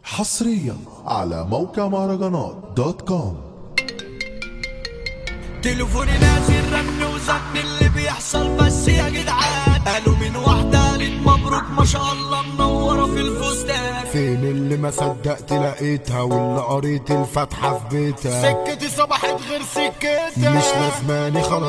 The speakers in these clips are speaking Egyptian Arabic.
حصريا على موقع مهرجانات دوت كوم تليفوني نازل رن وزن اللي بيحصل بس يا جدعان قالوا من واحدة قالت مبروك ما شاء الله منورة في الفستان فين اللي ما صدقت لقيتها واللي قريت الفاتحة في بيتها سكتي صبحت غير سكتها مش لازماني خلاص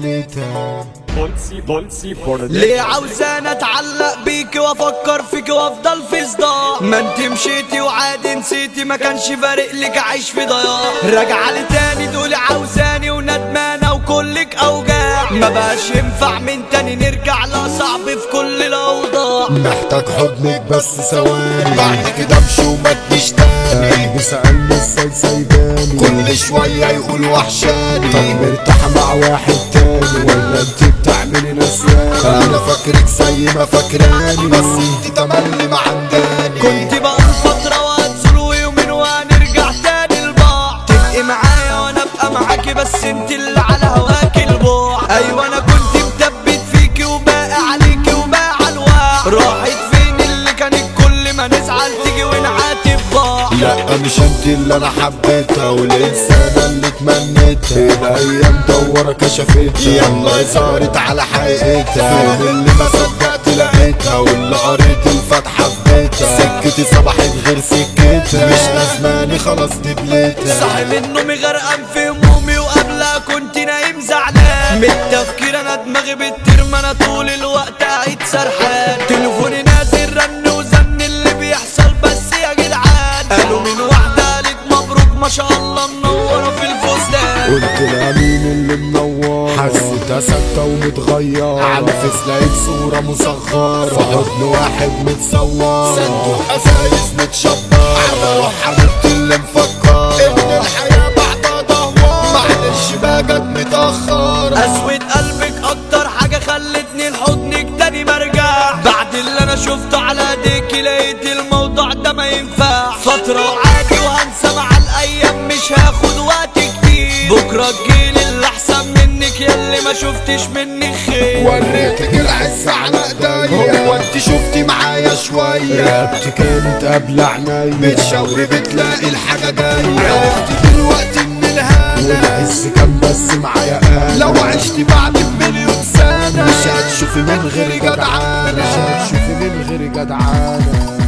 دبلتها بولسي بولسي بورد ليه عاوزاني اتعلق بيكي وافكر فيكي وافضل في صداع ما انت مشيتي وعادي نسيتي ما كانش فارق لك اعيش في ضياع راجعه لي تاني تقولي عاوزاني وندمانه وكلك اوجاع ما بقاش ينفع من تاني نرجع لا صعب في كل الاوضاع محتاج حضنك بس ثواني بعد كده امشي وما تجيش تاني قلبي سألني ازاي سايباني كل شوية يقول وحشاني طب مرتاحة مع واحد تاني ولا انت بتعملي نسيان انا فاكرك زي ما فاكراني بس انت تملي ما عنداني كنت بقول فترة وهتزول ويومين وهنرجع تاني لبعض تبقي معايا وانا ابقى معاكي بس انت اللي على هواكي البعد ايوه انا كنت مثبت فيكي وباقي عليكي وباقي على الوعد راحت فين اللي كانت كل ما نزعل تيجي ونعاتب بعض لا مش انت اللي انا حبيتها والانسانة اللي تمنيتها الايام دورة كشفتها يلا ظهرت على حقيقتها فين اللي ما صدقت لقيتها واللي قريت الفاتحة في بيتها سكتي صبحت غير سكتها مش لازماني خلاص دبلتها صاحي من نومي غرقان في همومي وقبلها كنت نايم زعلان من التفكير انا دماغي بتطير ما انا طول الوقت قاعد سرحان تليفوني نازل رن وزن اللي بيحصل بس يا جدعان قالوا من واحدة قالت مبروك ما شاء الله منورة في الفستان قلت لها مين اللي منور حسيتها ثابتة ومتغيرة على الفيس لقيت صورة مصغرة في حضن واحد متصور صندوق ازايز متشبر على روح حبيبتي اللي مفكر ان الحياة بعدها دهور معلش بقى جت متأخر اسود قلبك اكتر حاجة خلتني لحضنك تاني مرجع بعد اللي انا شفته على ايديكي لقيت الموضوع ده ما ينفع فترة وعادي وهنسى مع الايام مش هاخد وقت كتير بكرة تجيلي اللي احسن منك ياللي ما شفتش منك خير وريتك العز على ايديا هو انت شفتي معايا شوية رقبتي كانت قبل عينيا بتشاوري بتلاقي الحاجة جاية عرفت دلوقتي ان الهنا والعز كان بس معايا قال لو عشت بعد مليون سنة مش هتشوفي من غير جدعانة مش هتشوفي من غير جدعانة